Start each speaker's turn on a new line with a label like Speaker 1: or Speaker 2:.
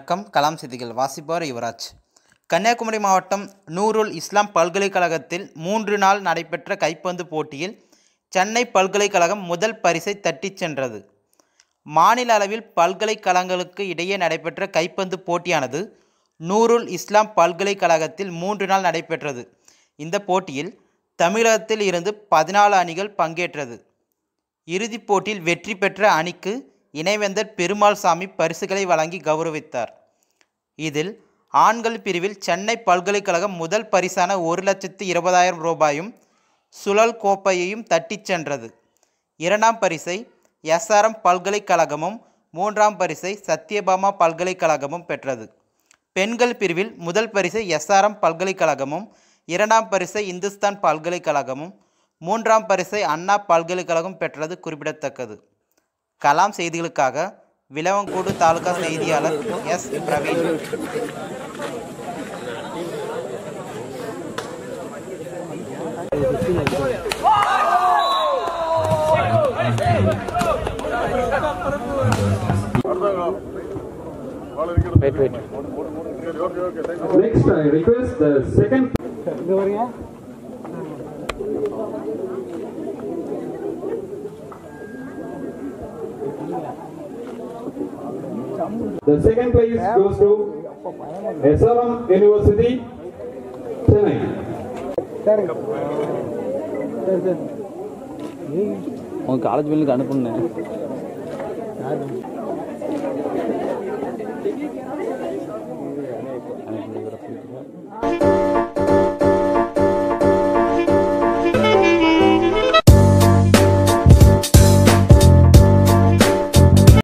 Speaker 1: வணக்கம் கலாம் செய்திகள் வாசிப்பவர் யுவராஜ் கன்னியாகுமரி மாவட்டம் நூருல் இஸ்லாம் பல்கலைக்கழகத்தில் மூன்று நாள் நடைபெற்ற கைப்பந்து போட்டியில் சென்னை பல்கலைக்கழகம் முதல் பரிசை தட்டிச் சென்றது மாநில அளவில் பல்கலைக்கழகங்களுக்கு இடையே நடைபெற்ற கைப்பந்து போட்டியானது நூருல் இஸ்லாம் பல்கலைக்கழகத்தில் மூன்று நாள் நடைபெற்றது இந்த போட்டியில் தமிழகத்தில் இருந்து பதினாலு அணிகள் பங்கேற்றது இறுதிப் போட்டியில் வெற்றி பெற்ற அணிக்கு இணைவேந்தர் பெருமாள் சாமி பரிசுகளை வழங்கி கௌரவித்தார் இதில் ஆண்கள் பிரிவில் சென்னை பல்கலைக்கழகம் முதல் பரிசான ஒரு லட்சத்து இருபதாயிரம் ரூபாயும் சுழல் கோப்பையையும் தட்டிச் சென்றது இரண்டாம் பரிசை எஸ்ஆர்எம் பல்கலைக்கழகமும் மூன்றாம் பரிசை சத்யபாமா பல்கலைக்கழகமும் பெற்றது பெண்கள் பிரிவில் முதல் பரிசை எஸ்ஆர்எம் பல்கலைக்கழகமும் இரண்டாம் பரிசை இந்துஸ்தான் பல்கலைக்கழகமும் மூன்றாம் பரிசை அண்ணா பல்கலைக்கழகம் பெற்றது குறிப்பிடத்தக்கது கலாம் செய்திகளுக்காக விலவங்கோடு தாலுகா செய்தியாளர் S Praveen
Speaker 2: Wait, wait.
Speaker 3: Next, I request the second. The second place goes to SRM University, Chennai.
Speaker 2: உங்க காலேஜ் பில்லுக்கு அனுப்புனேன் அனுப்பி